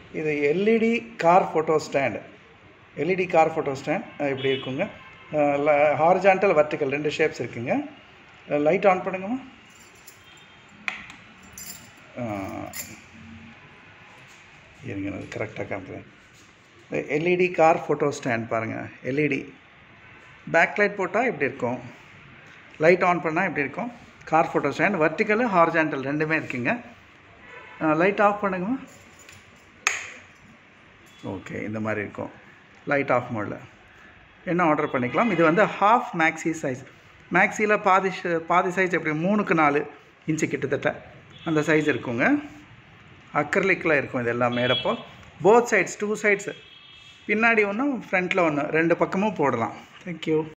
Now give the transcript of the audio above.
இது LED car photo stand LED car photo stand இப்படி இருக்குங்க ஹாரிஜான்டல் வர்டிக்கல் ரெண்டு ஷேப்ஸ் இருக்குங்க லைட் ஆன் பண்ணுங்கம்மா இருங்க நான் கரெக்டாக காமிக்கிறேன் எல்இடி கார் ஃபோட்டோ ஸ்டாண்ட் பாருங்கள் எல்இடி பேக் லைட் போட்டால் இப்படி இருக்கும் லைட் ஆன் பண்ணால் இப்படி இருக்கும் car photo stand vertical horizontal ரெண்டுமே இருக்குங்க லைட் ஆஃப் பண்ணுங்கம்மா ஓகே இந்த மாதிரி இருக்கும் லைட் ஆஃப் மோடில் என்ன ஆர்டர் பண்ணிக்கலாம் இது வந்து ஹாஃப் மேக்ஸி சைஸ் மேக்ஸியில் பாதி ஷ- பாதி சைஸ் எப்படி மூணுக்கு நாலு இன்ச்சு கிட்டத்தட்ட அந்த சைஸ் இருக்குங்க அக்ரலிக்கில் இருக்கும் இது எல்லாம் மேடப்போ போத் சைட்ஸ் டூ சைட்ஸ் பின்னாடி ஒன்று ஃப்ரண்ட்டில் ஒன்று ரெண்டு பக்கமும் போடலாம் தேங்க்யூ